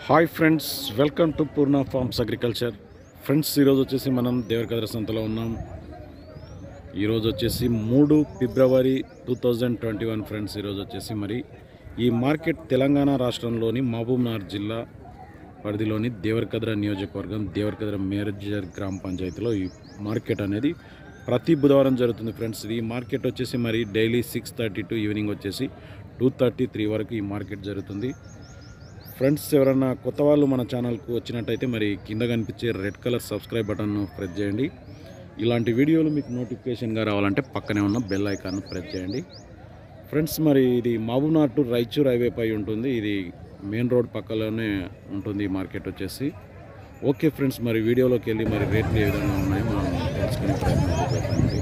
Hi friends welcome to Purna farms agriculture friends ఈరోజు వచ్చేసి మనం దేవరకద్ర సంతలో ఉన్నాం ఈరోజు వచ్చేసి మూడు ఫిబ్రవరి two thousand twenty one friends ఈరోజు వచ్చేసి మరి ఈ మార్కెట్ తెలంగాణ రాష్ట్రంలోని మహబూబ్నగర్ జిల్లా పరిధిలోని దేవరకద్ర నియోజకవర్గం దేవరకద్ర మేరజర్ గ్రామ పంచాయతీలో ఈ మార్కెట్ అనేది ప్రతి బుధవారం జరుగుతుంది ఫ్రెండ్స్ ఈ మార్కెట్ వచ్చేసి మరి daily six thirty to evening వచ్చేసి టూ థర్టీ త్రీ వరకు ఈ మార్కెట్ జరుగుతుంది ఫ్రెండ్స్ ఎవరైనా కొత్త వాళ్ళు మన ఛానల్కు వచ్చినట్టయితే మరి కింద కనిపించే రెడ్ కలర్ సబ్స్క్రైబ్ బటన్ను ప్రెస్ చేయండి ఇలాంటి వీడియోలు మీకు నోటిఫికేషన్గా రావాలంటే పక్కనే ఉన్న బెల్ ఐకాన్ను ప్రెస్ చేయండి ఫ్రెండ్స్ మరి ఇది మహబూబ్నగర్ టు రాయచూర్ హైవే పై ఉంటుంది ఇది మెయిన్ రోడ్ పక్కలోనే ఉంటుంది ఈ మార్కెట్ వచ్చేసి ఓకే ఫ్రెండ్స్ మరి వీడియోలోకి వెళ్ళి మరి రేట్లు ఏ విధంగా ఉన్నాయో మనం తెలుసుకునే ప్రయత్నం చేద్దామండి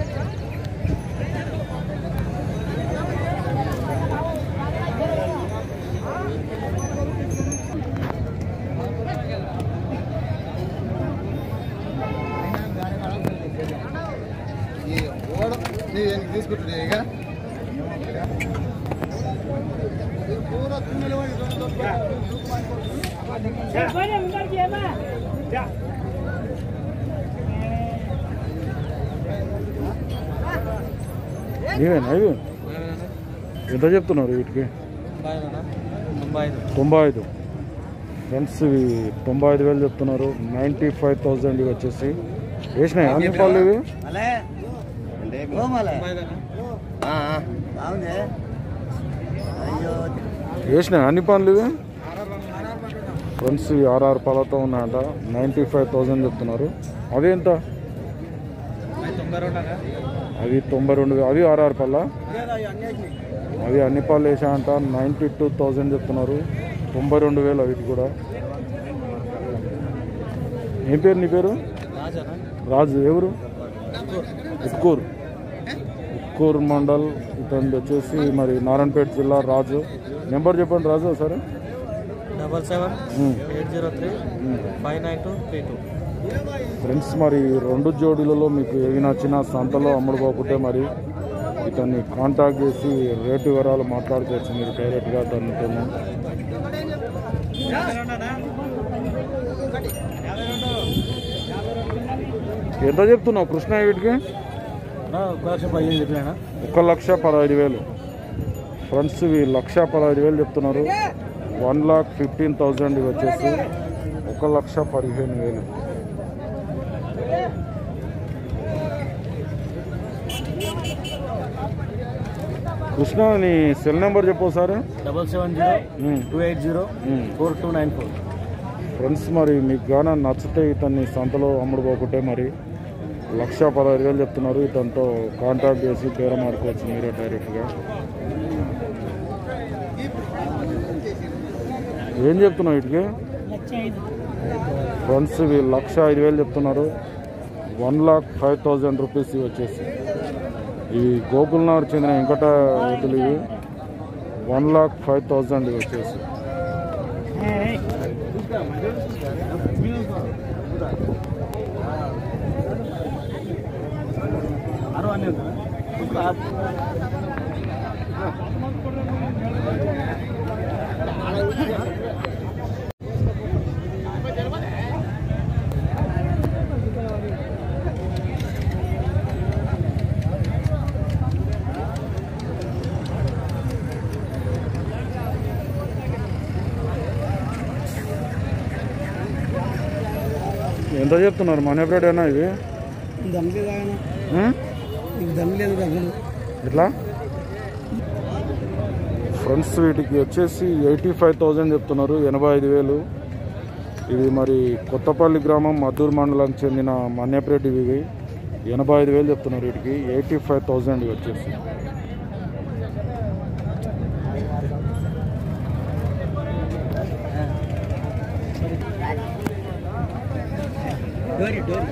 తీసుకుంటుంది ఇక నీవేనా ఇవి ఎంత చెప్తున్నారు వీటికి తొంభై ఐదు ఫ్రెండ్స్ ఇవి తొంభై ఐదు వేలు చెప్తున్నారు నైంటీ ఫైవ్ థౌజండ్ ఇవి వచ్చేసి వేసినాయి అన్ని పాలు ఇవి వేసినాయి అన్ని పనులు ఇవి ఫ్రెండ్స్ ఇవి ఆర్ఆర్ పాలతో ఉన్నాయంట నైంటీ ఫైవ్ థౌజండ్ చెప్తున్నారు అవి ఎంత అవి తొంభై రెండు వే- అవి ఆర్ఆర్ పళ్ళ అవి అన్ని పాలు వేసాయంట నైంటీ టూ థౌజండ్ చెప్తున్నారు తొంభై రెండు వేలు అవి కూడా ఏం పేరు నీ పేరు రాజు ఎవరు ఉక్కూరు ఉక్కూరు మండల్ ఇతను వచ్చేసి మరి నారాయణపేట జిల్లా రాజు నెంబర్ చెప్పండి రాజు సరే double seven eight zero three five nine two three two friends మరి రెండు జోడీలలో మీకు ఏవి నచ్చినా సంతలో అమ్ముడుపోకుంటే మరి ఇతన్ని కాంటాక్ట్ చేసి రేటు వివరాలు మాట్లాడుకోవచ్చు మీరు డైరెక్ట్గా తనతోనే ఎంత చెప్తున్నావు కృష్ణ వీటికి ఒక లక్ష పదిహేను చెప్పినా ఒక లక్ష పదహైదు వేలు ఫ్రెండ్స్ ఇవి లక్ష పదహైదు వేలు చెప్తున్నారు వన్ లాక్ ఫిఫ్టీన్ థౌజండ్ ఇవి వచ్చేసి ఒక లక్ష పదిహేను వేలు కృష్ణ నీ సెల్ నెంబర్ చెప్పు sir double seven zero two eight zero four two nine four friends మరి మీకు గాన నచ్చితే ఇతన్ని సంతలో అమ్ముడు పోకుంటే మరి లక్ష పదహైదు వేలు చెప్తున్నారు ఇతనితో కాంటాక్ట్ చేసి పేరు మాడుకోవచ్చు మీరే డైరెక్ట్గా ఏం చెప్తున్నావు వీటికి ఫ్రెండ్స్ ఇవి లక్ష ఐదు వేలు చెప్తున్నారు one lakh five thousand rupees ఇవి వచ్చేసి ఇవి గోకుల్నగర్ చెందిన వెంకట ఎద్దులు ఇవి వన్ లాక్ ఫైవ్ థౌజండ్ ఇవి వచ్చేసి ఎంత చెప్తున్నారు మనీ బ్రెడ్ అయినా ఇవి దమ్ లేదా ఉం? నీకు దమ్ లేదు డబ్బులు ఎట్లా ఫ్రెండ్స్ వీటికి వచ్చేసి ఎయిటీ ఫైవ్ థౌజండ్ చెప్తున్నారు ఎనభై ఐదు వేలు ఇవి మరి కొత్తపల్లి గ్రామం మద్దూరు మండలానికి చెందిన మన్యపేట ఇవి ఎనభై ఐదు వేలు చెప్తున్నారు వీటికి ఎయిటీ ఫైవ్ థౌజండ్ ఇవి వచ్చేసి డోరీ డోరీ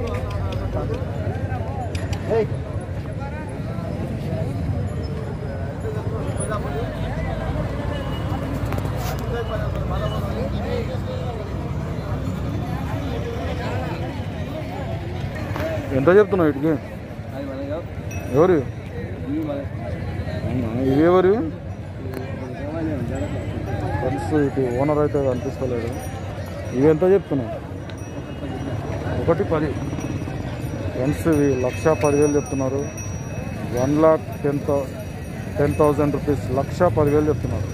ఎంత చెప్తున్నావు వీటికి అది మనగా ఎవరు ఇవి మన అవునా? ఇవి ఎవరు ఫ్రెండ్స్ ఇటు ఓనర్ అయితే కనిపిస్తలేడు ఇవి ఎంత చెప్తున్నావు ఒకటి పది ఫ్రెండ్స్ ఇవి లక్ష పదివేలు చెప్తున్నారు one lakh ten thou ten thousand rupees లక్ష పదివేలు చెప్తున్నారు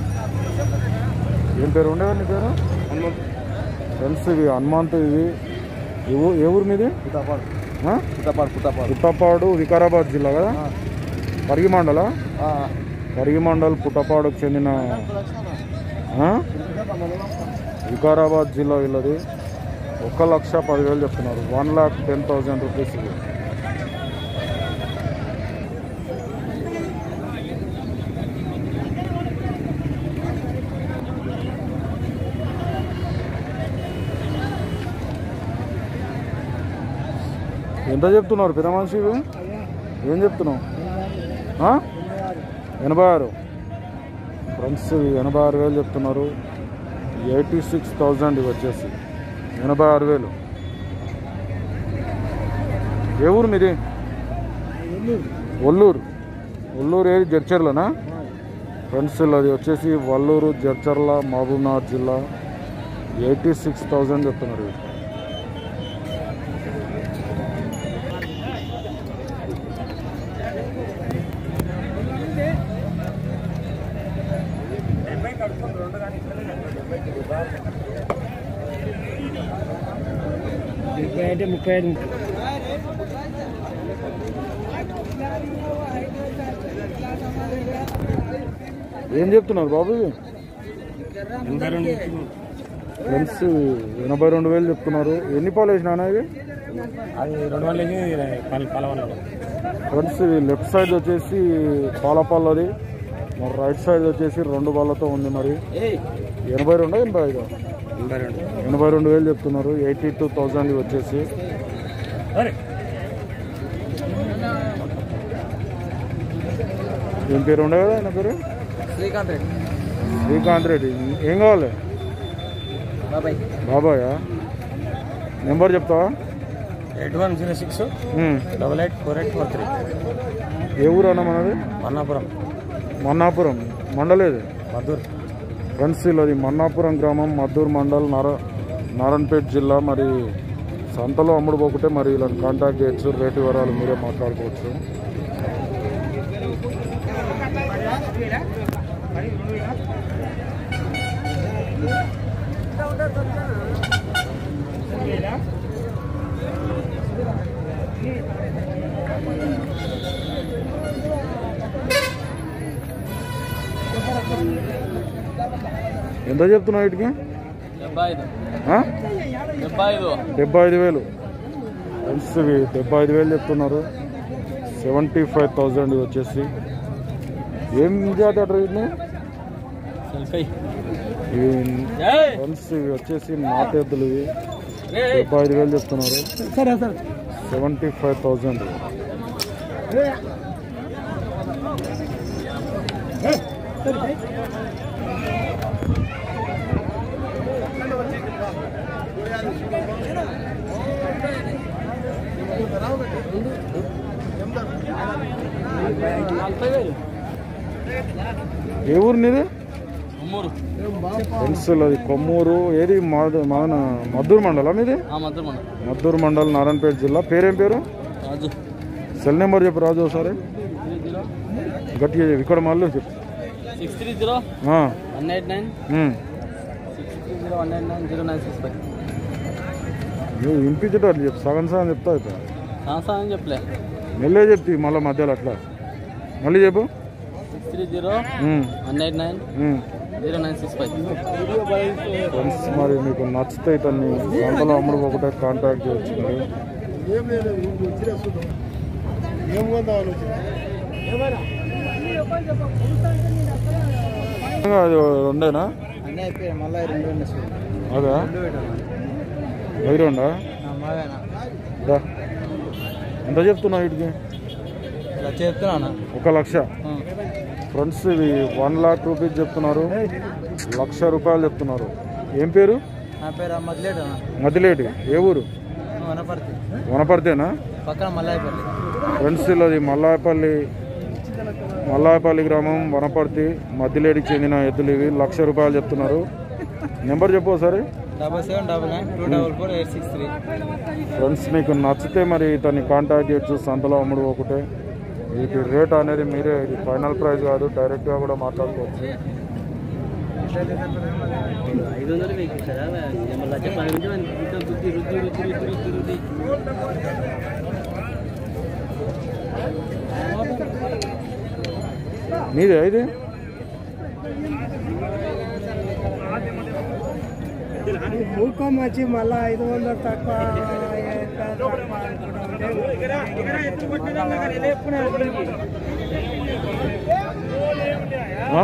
ఏం పేరు ఉండేవారు నీ పేరు ఫ్రెండ్స్ ఇవి హనుమంత్ ఇవి ఏ ఊ- ఏ ఊరు మీది పుట్టపాడు ఆ? పుట్టపాడు పుట్టపాడు పుట్టపాడు వికారాబాద్ జిల్లా కదా పరిగి మండల పరిగి మండల్ పుట్టపాడుకు చెందిన ఆ? వికారాబాద్ జిల్లా వీళ్ళది ఒక లక్ష పదివేలు చెప్తున్నారు one lakh ten thousand rupees ఇది ఎంత చెప్తున్నారు పెద్ద మనిషి ఇవి? ఏం చెప్తున్నావు ఆ? ఎనభై ఆరు ఫ్రెండ్స్ ఇవి ఎనభై ఆరు వేలు చెప్తున్నారు ఎయిటీ సిక్స్ థౌజండ్ ఇవి వచ్చేసి ఎనభై ఆరు వేలు ఏ ఊరు మీది ఒల్లూరు ఒల్లూరు ఏది జడ్చర్లనా ఫ్రెండ్స్ అది వచ్చేసి వల్లూరు జడ్చర్ల మహబూబ్నగర్ జిల్లా ఎయిటీ సిక్స్ థౌజండ్ చెప్తున్నారు ఇవి. ముప్పై అంటే ముప్పై ఐదు ఏం చెప్తున్నారు బాబు ఇవి ఫ్రెండ్స్ ఎనభై రెండు వేలు చెప్తున్నారు ఎన్ని పాలు వేసినా ఇవి అది రెండు వందలు పలు పలవనాలు ఫ్రెండ్స్ ఇవి లెఫ్ట్ సైడ్ వచ్చేసి పాల పళ్ళది మరి రైట్ సైడ్ వచ్చేసి రెండు బాళ్ళతో ఉంది మరి ఎనభై రెండు ఎనభై ఐదు ఎనభై రెండు ఎనభై రెండు వేలు చెప్తున్నారు ఎయిటీ టూ థౌజండ్ వచ్చేసి ఏం పేరు ఉండే కదా ఆయన పేరు శ్రీకాంత్ రెడ్డి శ్రీకాంత్ రెడ్డి ఏం కావాలి బాబాయ్ బాబాయా నెంబర్ చెప్తావా eight one zero six um. Double eight four eight four three ఏ ఊరు అన్న మనది మన్నాపురం మన్నాపురం మండలేది మధుర్ ఫ్రెండ్స్ అది మన్నాపురం గ్రామం మద్దూరు మండల్ నార నారాయణపేట జిల్లా మరి సంతలో అమ్ముడు పోకుంటే మరి ఇలా కాంటాక్ట్ చేయొచ్చు రేటు వివరాలు మీరే మాట్లాడుకోవచ్చు ఎంత చెప్తున్నావు వీటికి డెబ్బై ఐదు ఆ? డెబ్బై ఐదు డెబ్బై ఐదు వేలు ఫ్రెండ్స్ ఇవి డెబ్బై ఐదు వేలు చెప్తున్నారు సెవెంటీ ఫైవ్ థౌజండ్ ఇవి వచ్చేసి ఏం జాతి అంటారు వీటిని సెల్ఫీ ఇవి ఫ్రెండ్స్ ఇవి వచ్చేసి నాటెద్దులు ఇవి డెబ్బై ఐదు వేలు చెప్తున్నారు సరే సరే సెవెంటీ ఫైవ్ థౌజండ్ నలభై వేలు ఏ ఊరు నీది మూడు ఫ్రెండ్స్ అది కొమ్మూరు ఏది మాద- మన మద్దూరు మండలం ఇది మధుర్ మన మద్దూరు మండలం నారాయణపేట జిల్లా పేరేం పేరు రాజు సెల్ నెంబర్ చెప్పు రాజు ఒకసారి త్రీ జీరో గట్టిగా చెప్పు ఇక్కడ మళ్ళీ చెప్పు six three zero ah, one eight nine um. Six three zero one eight nine zero nine six five నువ్వు వినిపించేటట్టు చెప్పు సగం సగం చెప్తా అయితే సాంసా అని చెప్పలే మెల్లే చెప్తి మళ్ళీ మధ్యలో అట్లా మళ్ళీ చెప్పు six three zero um, one eight nine um. Zero nine six five friends మరి మీకు నచ్చితే ఇతన్ని సంతలో అమ్ముడు ఒకటే కాంటాక్ట్ చేయొచ్చు మరి అది రెండేనా అన్నీ అయిపోయాయి మళ్ళీ రెండు రెండు అదా అవి రెండా దా. ఎంత చెప్తున్నావు వీటికి ఇలా చెప్తున్నాను ఒక లక్ష ఫ్రెండ్స్ ఇవి వన్ లాక్ రూపీస్ చెప్తున్నారు లక్ష రూపాయలు చెప్తున్నారు ఏం పేరు నా పేరు మదిలేడు మదిలేటి ఏ ఊరు వనపర్తి వనపర్తేనా పక్కన మల్లాయిపల్లి ఫ్రెండ్స్ అది మల్లాయపల్లి మల్లాయపల్లి గ్రామం వనపర్తి మద్దిలేడికి చెందిన ఎద్దులు ఇవి లక్ష రూపాయలు చెప్తున్నారు నెంబర్ చెప్పు ఒకసారి double seven double nine two double four eight six three friends మీకు నచ్చితే మరి ఇతన్ని కాంటాక్ట్ చేయొచ్చు సంతలో అమ్ముడు ఒకటే వీటి రేట్ అనేది మీరే ఇది ఫైనల్ ప్రైస్ కాదు డైరెక్ట్గా కూడా మాట్లాడుకోవచ్చు ఐదు వందలు మీకు ఇస్తారా మళ్ళీ వచ్చే పది నిమిషం రుద్ది రుద్ది రుద్ది రుద్ది రుద్ది రుద్ది నీదే ఇది భూకం వచ్చి మళ్ళా ఐదు వందలు తక్కువ ఆ?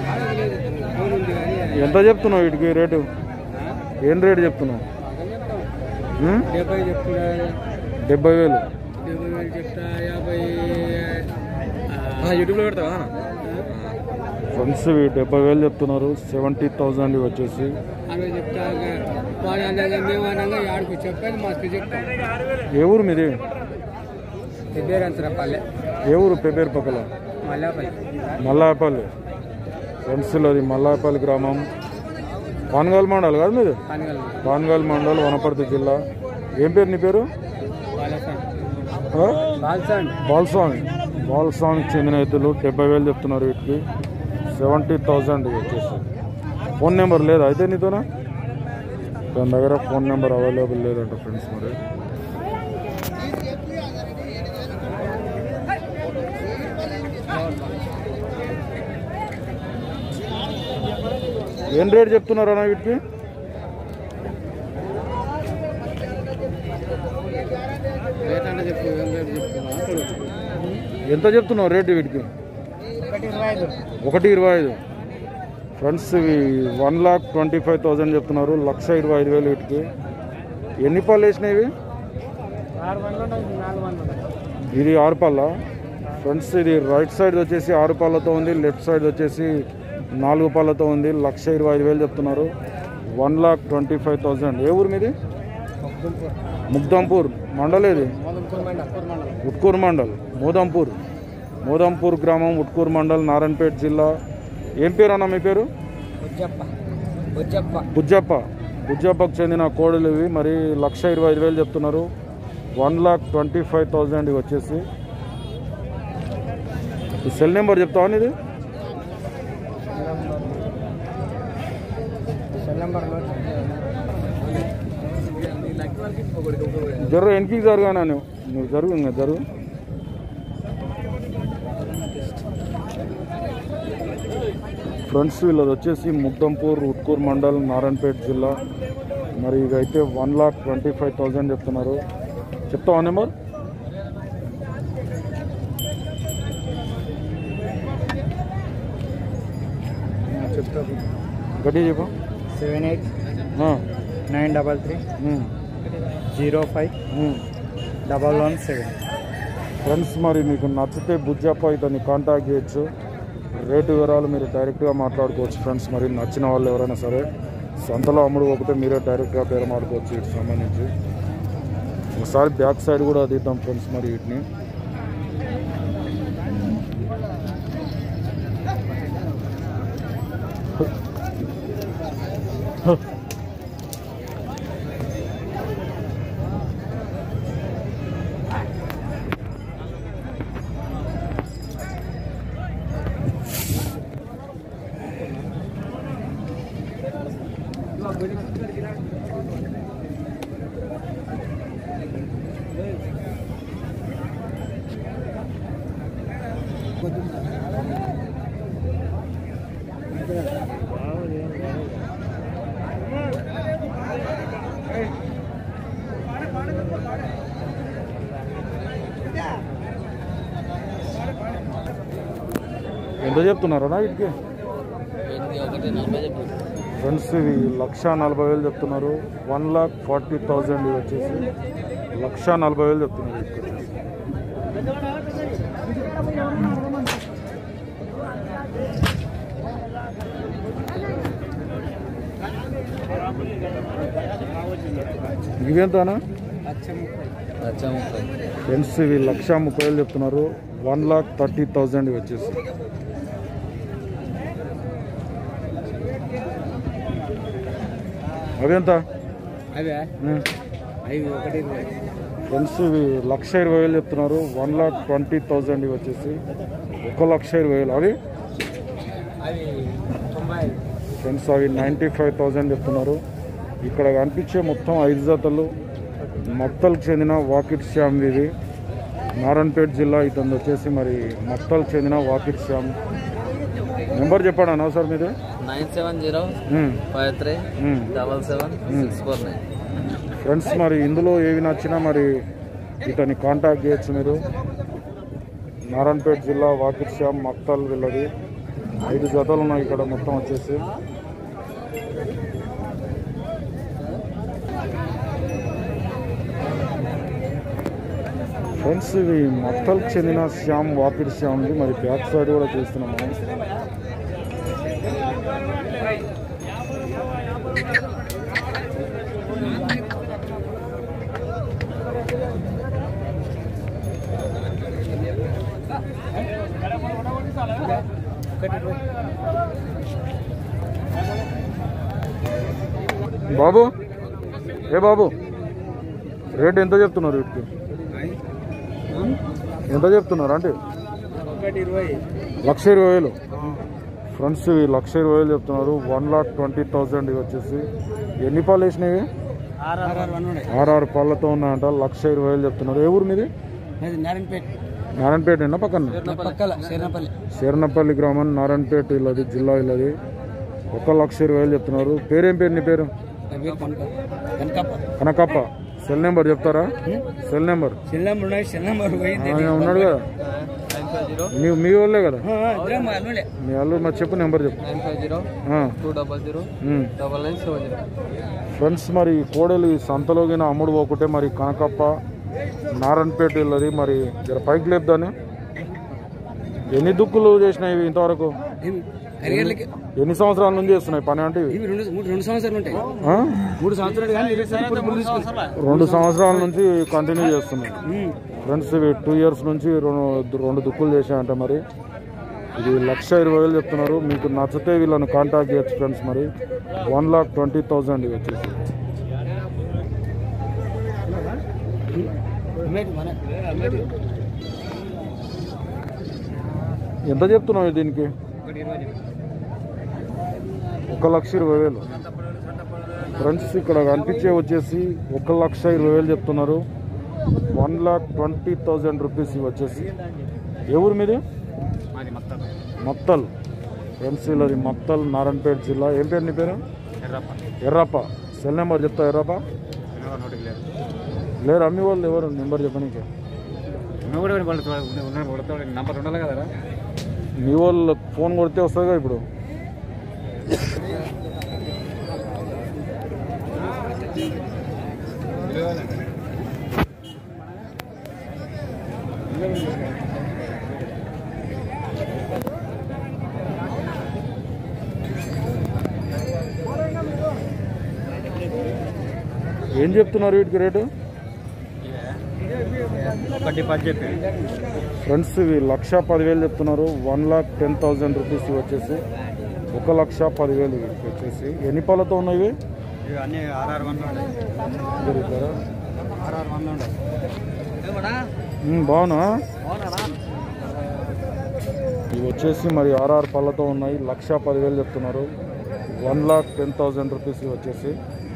ఎంత చెప్తున్నావు వీటికి రేటు ఏం రేటు చెప్తున్నావు ఉం? డెబ్బై చెప్తున్నా డెబ్బై వేలు డెబ్బై వేలు చెప్తా యాభై యూట్యూబ్లో పెడతావా ఫ్రెండ్స్ ఇవి డెబ్బై వేలు చెప్తున్నారు సెవెంటీ థౌజండ్ ఇవి వచ్చేసి అరవై చెప్తా వాడు అనగా మేము అనగా ఆడికి చెప్పేది మస్తు చెప్తాం ఏ ఊరు మీది పెద్ద అంతరా పల్లె ఏ ఊరు పెబ్బేరు పక్కల మల్లాపల్లి మల్లాయపల్లి ఫ్రెండ్స్లో అది మల్లాయపల్లి గ్రామం పాన్గాల్ మండల్ కాదు మీది పనగల్ పాన్గాల్ మండల్ వనపర్తి జిల్లా ఏం పేరు నీ పేరు బాలసాన్ ఆ? బాలసాన్ బాల్స్వామి బాల్స్వామికి చెందిన ఎద్దులు డెబ్బై వేలు చెప్తున్నారు వీటికి సెవెంటీ థౌజండ్ వచ్చేసి ఫోన్ నెంబర్ లేదా అయితే నీతోనా దాని దగ్గర ఫోన్ నెంబర్ అవైలబుల్ లేదంట ఫ్రెండ్స్ మరి ఏం రేట్ చెప్తున్నారు అన్న వీటికి రేట్ అంటే చెప్పు ఏం రేట్ చెప్తున్నా ఎంత చెప్తున్నావు రేటు వీటికి ఒకటి ఇరవై ఐదు ఒకటి ఇరవై ఐదు ఫ్రెండ్స్ ఇవి one lakh twenty five thousand చెప్తున్నారు లక్ష ఇరవై ఐదు వేలు వీటికి ఎన్ని పళ్ళు వేసినాయి ఇవి ఆరు వందలు నాలుగు వందలు ఇది ఆరు పళ్ళ ఫ్రెండ్స్ ఇది రైట్ సైడ్ వచ్చేసి ఆరు పళ్ళతో ఉంది లెఫ్ట్ సైడ్ వచ్చేసి నాలుగు పళ్ళతో ఉంది లక్ష ఇరవై ఐదు వేలు చెప్తున్నారు one lakh twenty five thousand ఏ ఊరు మీది ముగ్దంపూర్ మండల్ ఏది ఉట్కూరు మండల్ మోదంపూర్ మోదంపూర్ గ్రామం ఉట్కూరు మండల్ నారాయణపేట జిల్లా ఏం పేరు అన్న మీ పేరు బుజ్జప్ప బుజ్జప్ప బుజ్జప్ప బుజ్జప్పకు చెందిన కోడలు ఇవి మరి లక్ష ఇరవై ఐదు వేలు చెప్తున్నారు one lakh twenty five thousand ఇవి వచ్చేసి ఈ సెల్ నెంబర్ చెప్తావా ఇది సెల్ నెంబర్ జరుగు వెనక్కి జరుగానా నువ్వు నువ్వు జరుగు ఇంకా జరుగు ఫ్రెండ్స్ వీళ్ళది వచ్చేసి ముగ్దంపూర్ ఉట్కూర్ మండల్ నారాయణపేట జిల్లా మరి ఇదైతే one lakh twenty five thousand చెప్తున్నారు చెప్తావా నెంబర్ చెప్తా గట్టి చెప్పు seven eight ah, nine double three um, zero five um. Double one seven friends మరి మీకు నచ్చితే బుజ్జప్ప ఇతన్ని కాంటాక్ట్ చేయొచ్చు రేటు వివరాలు మీరు డైరెక్ట్గా మాట్లాడుకోవచ్చు ఫ్రెండ్స్ మరి నచ్చిన వాళ్ళు ఎవరైనా సరే సంతలో అమ్ముడు ఒకటే మీరే డైరెక్ట్గా పేరు మాట్లాడుకోవచ్చు వీటికి సంబంధించి ఒకసారి బ్యాక్ సైడ్ కూడా తీద్దాం ఫ్రెండ్స్ మరి వీటిని ఎంత చెప్తున్నారా వీటికి ఒకటి నలభై చెప్పు ఫ్రెండ్స్ ఇవి లక్ష నలభై వేలు చెప్తున్నారు వన్ లాక్ ఫార్టీ థౌజండ్ ఇవి వచ్చేసి లక్ష నలభై వేలు చెప్తున్నారు వీటికి వచ్చేసి ఇవి ఎంతనా లక్ష ముప్పై లక్ష ముప్పై ఫ్రెండ్స్ ఇవి లక్ష ముప్పై వేలు చెప్తున్నారు వన్ లాక్ థర్టీ థౌజండ్ ఇవి వచ్చేసి అవి ఎంత అవే ఉం. అవి ఒకటి ఇరవై ఫ్రెండ్స్ ఇవి లక్ష ఇరవై వేలు చెప్తున్నారు వన్ లాక్ ట్వంటీ థౌజండ్ ఇవి వచ్చేసి ఒక లక్ష ఇరవై వేలు అవి అవి తొంభై ఫ్రెండ్స్ అవి నైంటీ ఫైవ్ థౌజండ్ చెప్తున్నారు ఇక్కడ కనిపించే మొత్తం ఐదు జతలు మక్తల్కి చెందిన వాకిట్ శ్యామ్ ఇది నారాయణపేట జిల్లా ఇతను వచ్చేసి మరి మక్తల్కి చెందిన వాకిట్ శ్యామ్ నెంబర్ చెప్పాడు అన్న సార్ మీది nine seven zero um, five three um. Double seven six four nine friends మరి ఇందులో ఏవి నచ్చినా మరి ఇతన్ని కాంటాక్ట్ చేయొచ్చు మీరు నారాయణపేట జిల్లా వాకిట్ శ్యామ్ మక్తల్ వీళ్ళది ఐదు జతలు ఉన్నాయి ఇక్కడ మొత్తం వచ్చేసి ఫ్రెండ్స్ ఇవి మక్తల్కి చెందిన శ్యామ్ వాకిట్ శ్యామ్ది మరి బ్యాక్ సైడ్ కూడా చూస్తున్నాం మనం బాబు ఏ బాబు రేట్ ఎంత చెప్తున్నారు వీటికి ఎంత చెప్తున్నారు అంటే ఒకటి ఇరవై లక్ష ఇరవై వేలు ఫ్రెండ్స్ ఇవి లక్ష ఇరవై వేలు చెప్తున్నారు వన్ లాక్ ట్వంటీ థౌజండ్ ఇవి వచ్చేసి ఎన్ని పాలు వేసినవి ఆర్ఆర్ వన్ ఉండే ఆర్ఆర్ పాలతో ఉన్నాయంట లక్ష ఇరవై వేలు చెప్తున్నారు ఏ ఊరు మీది అది నారాయణపేట నారాయణపేట ఎన్న పక్కన పక్కల శరణపల్లి శరణపల్లి గ్రామం నారాయణపేట ఇల్లది జిల్లా ఇల్లది ఒక లక్ష ఇరవై వేలు చెప్తున్నారు పేరేం పేరు నీ పేరు వెనకప్ప కనకప్ప సెల్ నెంబర్ చెప్తారా సెల్ నెంబర్ చిల్లం ఉన్నాయి చిల్లం పోయింది ఆయన ఉన్నాడు కదా నైన్ ఫైవ్ జీరో మీ మీ వాళ్ళే కదా అల్లుడే మీ వాళ్ళు మరి చెప్పు నెంబర్ చెప్పు nine five zero ah, two double zero um. Double nine seven zero friends మరి ఈ కోడలు ఈ సంతలోగిన అమ్ముడు పోకుంటే మరి కనకప్ప నారాయణపేట వెళ్ళది మరి జర పైకి లేపుదాని ఎన్ని దుక్కులు చేసినాయి ఇవి ఇంతవరకు హరిగర్లకి ఎన్ని సంవత్సరాల నుంచి చేస్తున్నాయి పని అంటే ఇవి ఇవి రెండు మూడు రెండు సంవత్సరాలు ఉంటాయి ఆ? మూడు సంవత్సరాలు కానీ ఇరవై సంవత్సరాలు ముందు తీసుకుంటా. రెండు సంవత్సరాల నుంచి కంటిన్యూ చేస్తున్నాయి ఫ్రెండ్స్ ఇవి టూ ఇయర్స్ నుంచి రెండు రెండు దుక్కులు చేశాయంట మరి ఇది లక్ష ఇరవై వేలు చెప్తున్నారు మీకు నచ్చితే వీళ్ళని కాంటాక్ట్ చేయొచ్చు ఫ్రెండ్స్ మరి వన్ లాక్ ట్వంటీ థౌజండ్ ఇవి వచ్చేసి అమ్మేటి మన అమ్మేటి ఎంత చెప్తున్నావు దీనికి ఒకటి ఇరవై ఒక లక్ష ఇరవై వేలు ఫ్రెండ్స్ ఇక్కడ కనిపించే వచ్చేసి ఒక లక్ష ఇరవై వేలు చెప్తున్నారు one lakh twenty thousand rupees ఇవి వచ్చేసి ఎవరు మీది మాది మొత్తం మత్తల్ ఫ్రెండ్స్ వీళ్ళది మత్తల్ నారాయణపేట జిల్లా ఏం పేరు నీ పేరు ఎర్రప్ప ఎర్రప్ప సెల్ నెంబర్ చెప్తా ఎర్రప్ప నోటికి లేదు లేరు అమ్మి వాళ్ళు ఎవరు నెంబర్ చెప్పనీకి నువ్వు కూడా ఉన్నాడు నంబర్ ఉండాలి కదా మీ వాళ్ళు ఫోన్ కొడితే వస్తుందిగా ఇప్పుడు ఏం చెప్తున్నారు వీటికి రేటు ఒకటి పది చెప్పి ఫ్రెండ్స్ ఇవి లక్ష పదివేలు చెప్తున్నారు one lakh ten thousand rupees ఇవి వచ్చేసి ఒక లక్ష పదివేలు ఇవి వచ్చేసి ఎన్ని పాలతో ఉన్నాయి ఇవి? ఇవి అన్ని ఆర్ఆర్ వన్ ఉన్నాయి దొరుకుతారా? ఆర్ఆర్ వన్ ఉన్నాయి ఉమ్, బాగున్నా ఇవి వచ్చేసి మరి ఆర్ఆర్ పళ్ళతో ఉన్నాయి లక్ష పదివేలు చెప్తున్నారు one lakh ten thousand rupees ఇవి వచ్చేసి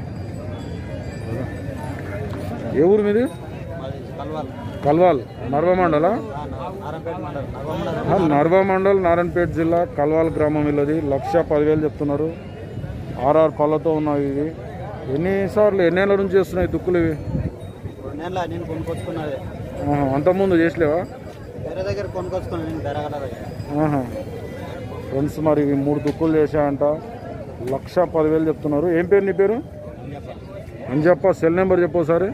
ఏ ఊరు మీది కల్వాల్ కల్వాల్ నర్వ మండలా ఆరంపేట మండలం నల్గొండ ఆ, నర్వ మండల్ నారాయణపేట జిల్లా కల్వాల్ గ్రామం వీళ్ళది లక్ష పదివేలు చెప్తున్నారు ఆర్ఆర్ పళ్ళతో ఉన్నాయి ఇవి ఎన్నిసార్లు ఎన్నేళ్ళ నుంచి చేస్తున్నాయి దుక్కులు ఇవి రెండు నెలల నేను కొనుక్కొచ్చుకున్నది ఆహా, అంతకుముందు చేసలేవా వేరే దగ్గర కొనుక్కొచ్చుకున్నాను నేను బెరగల దగ్గర ఆహా. ఫ్రెండ్స్ మరి ఇవి మూడు దుక్కులు చేశాయంట లక్ష పదివేలు చెప్తున్నారు ఏం పేరు నీ పేరు అని చెప్ప సెల్ నెంబర్ చెప్పు ఒకసారి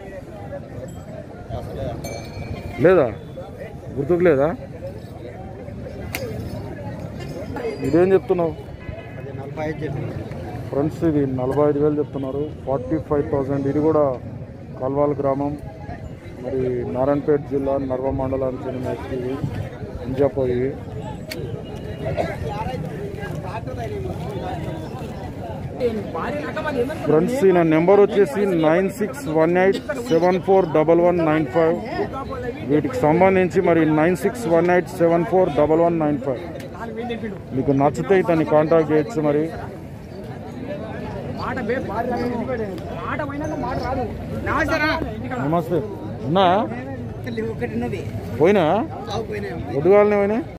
లేదా గుర్తుకు లేదా ఇదేం చెప్తున్నావు అది నలభై ఐదు చెప్పింది ఫ్రెండ్స్ ఇది నలభై ఐదు వేలు చెప్తున్నారు ఫార్టీ ఫైవ్ థౌజండ్ ఇది కూడా కల్వాల్ గ్రామం మరి నారాయణపేట జిల్లా నర్వ మండలానికి చెందిన వ్యక్తి ఇంజపోయి ఫ్రెండ్స్ ఈయన నెంబర్ వచ్చేసి nine six one eight seven four double one nine five వీటికి సంబంధించి మరి nine six one eight seven four double one nine five మీకు నచ్చితే ఇతన్ని కాంటాక్ట్ చేయొచ్చు మరి నమస్తే ఉన్నా ఒకటి ఉన్నది పోయినా పోయినా పొద్దుగాలనే పోయినా